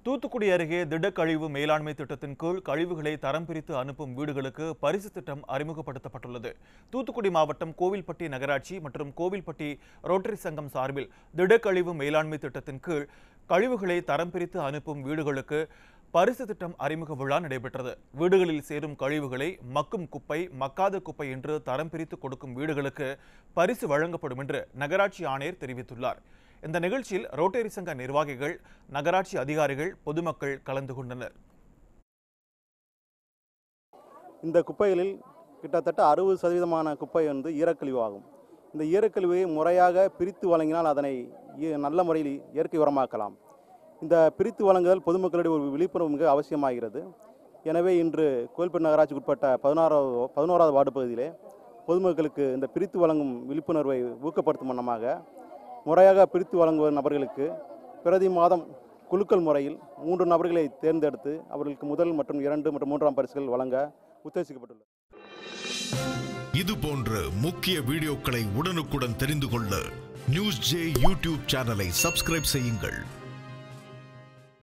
தூத்துக்குடி அருகே திடக்கழிவு மேலாண்மை திட்டத்தின் கீழ் கழிவுகளை தரம் பிரித்து அனுப்பும் வீடுகளுக்கு பரிசு திட்டம் அறிமுகப்படுத்தப்பட்டுள்ளது தூத்துக்குடி மாவட்டம் கோவில்பட்டி நகராட்சி மற்றும் கோவில்பட்டி ரோட்டரி சங்கம் சார்பில் திடக்கழிவு மேலாண்மை திட்டத்தின் கீழ் கழிவுகளை தரம் பிரித்து அனுப்பும் வீடுகளுக்கு பரிசு திட்டம் அறிமுக விழா நடைபெற்றது வீடுகளில் சேரும் கழிவுகளை மக்கும் குப்பை மக்காத குப்பை என்று தரம் பிரித்து கொடுக்கும் வீடுகளுக்கு பரிசு வழங்கப்படும் என்று நகராட்சி ஆணையர் தெரிவித்துள்ளார் இந்த நிகழ்ச்சியில் ரோட்டரி சங்க நிர்வாகிகள் நகராட்சி அதிகாரிகள் பொதுமக்கள் கலந்து கொண்டனர் இந்த குப்பைகளில் கிட்டத்தட்ட அறுபது சதவீதமான குப்பை வந்து ஈரக்கழிவு ஆகும் இந்த ஈரக்கழிவை முறையாக பிரித்து வழங்கினால் அதனை இ- நல்ல முறையில் இயற்கை உரமாக்கலாம் இந்த பிரித்து வழங்குதல் பொதுமக்களிடையே ஒரு விழிப்புணர்வு மிக அவசியமாகிறது எனவே இன்று கோயில்பேட் நகராட்சிக்கு உட்பட்ட பதினாறாவது பதினோராவது வார்டு பகுதியிலே பொதுமக்களுக்கு இந்த பிரித்து வழங்கும் விழிப்புணர்வை ஊக்கப்படுத்தும் வண்ணமாக முறையாக பிரித்து வழங்குவோர் நபர்களுக்கு பிரதி மாதம் குலுக்கல் முறையில் மூன்று நபர்களை தேர்ந்தெடுத்து அவர்களுக்கு முதல் மற்றும் இரண்டு மற்றும் மூன்றாம் பரிசுகள் வழங்க உத்தேசிக்கப்பட்டுள்ளது இது போன்ற முக்கிய வீடியோக்களை உடனுக்குடன் தெரிந்து கொள்ள நியூஸ் ஜே யூடியூப் சேனலை சப்ஸ்கிரைப் செய்யுங்கள்